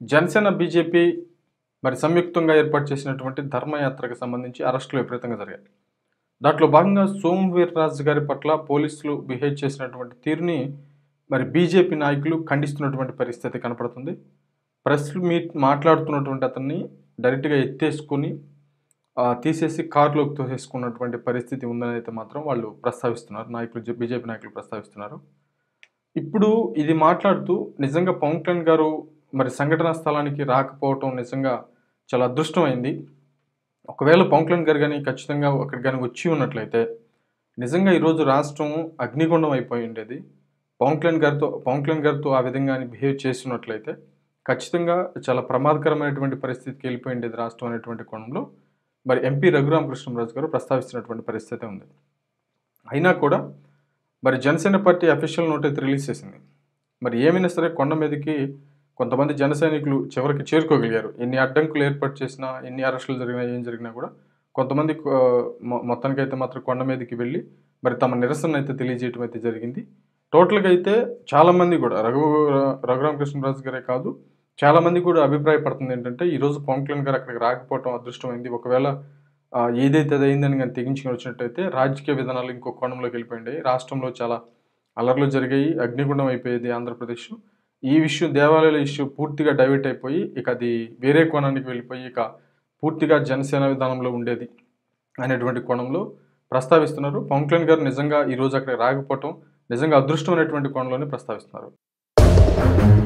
Janasena BJP మరి సంయుక్తంగా ఏర్పాటు చేసినటువంటి ధర్మయాత్రకు సంబంధించి అరెస్టులు విపరీతంగా జరిగాయి దాంట్లో భాగంగా సోము వీర్రాజు గారి పట్ల పోలీసులు బిహేవ్ చేసినటువంటి తీరుని మరి బీజేపీ నాయకులు ఖండిస్తున్నటువంటి పరిస్థితి కనపడుతుంది ప్రెస్ మీట్ మాట్లాడుతున్నటువంటి అతన్ని డైరెక్ట్గా ఎత్తేసుకొని ఆ, తీసేసి కారులోకి తోసేసుకున్నటువంటి పరిస్థితి ఉందని అయితే మాత్రం వాళ్ళు ప్రస్తావిస్తున్నారు నాయకులు బీజేపీ నాయకులు ప్రస్తావిస్తున్నారు ఇప్పుడు ఇది మాట్లాడుతూ నిజంగా పవన్ కళ్యాణ్ గారు మరి సంఘటనా స్థలానికి రాకపోవటం నిజంగా చాలా అదృష్టమైంది ఒకవేళ పవన్ కళ్యాణ్ గారు కానీ ఖచ్చితంగా అక్కడికి కానీ వచ్చి ఉన్నట్లయితే నిజంగా ఈరోజు రాష్ట్రం అగ్నిగుండం అయిపోయి ఉండేది పవన్ కళ్యాణ్ గారితో పవన్ కళ్యాణ్ గారితో ఆ విధంగా బిహేవ్ చేస్తున్నట్లయితే ఖచ్చితంగా చాలా ప్రమాదకరమైనటువంటి పరిస్థితికి వెళ్ళిపోయి ఉండేది రాష్ట్రం అనేటువంటి కోణంలో మరి ఎంపీ రఘురామకృష్ణరాజు గారు ప్రస్తావిస్తున్నటువంటి పరిస్థితి ఉంది అయినా కూడా మరి జనసేన పార్టీ అఫీషియల్ నోట్ అయితే రిలీజ్ చేసింది మరి ఏమైనా సరే కొండ మీదకి కొంతమంది జన సైనికులు చివరికి చేరుకోగలిగారు ఎన్ని అడ్డంకులు ఏర్పాటు చేసినా ఎన్ని అరెస్టులు జరిగినా ఏం జరిగినా కూడా కొంతమంది ఆ, మొ- మొత్తానికైతే మాత్రం కొండ మీదకి వెళ్ళి మరి తమ నిరసన అయితే తెలియజేయడం అయితే జరిగింది టోటల్గా అయితే చాలామంది కూడా రఘు రఘురామకృష్ణరాజు గారే కాదు చాలామంది కూడా అభిప్రాయపడుతుంది ఏంటంటే ఈరోజు పవన్ కళ్యాణ్ గారు అక్కడికి రాకపోవడం అదృష్టమైంది ఒకవేళ ఆ, ఏదైతే అది అయిందని కానీ తెగించుకొని వచ్చినట్టయితే రాజకీయ విధానాలు ఇంకో కోణంలోకి వెళ్ళిపోయింది రాష్ట్రంలో చాలా అలర్లు జరిగాయి అగ్నిగుండం అయిపోయేది ఆంధ్రప్రదేశ్ ఈ విషయం దేవాలయాల ఇష్యూ పూర్తిగా డైవర్ట్ అయిపోయి ఇక అది వేరే కోణానికి వెళ్ళిపోయి ఇక పూర్తిగా జనసేన విధానంలో ఉండేది అనేటువంటి కోణంలో ప్రస్తావిస్తున్నారు పవన్ కళ్యాణ్ గారు నిజంగా ఈరోజు అక్కడ రాకపోవటం నిజంగా అదృష్టమైనటువంటి కోణంలోనే ప్రస్తావిస్తున్నారు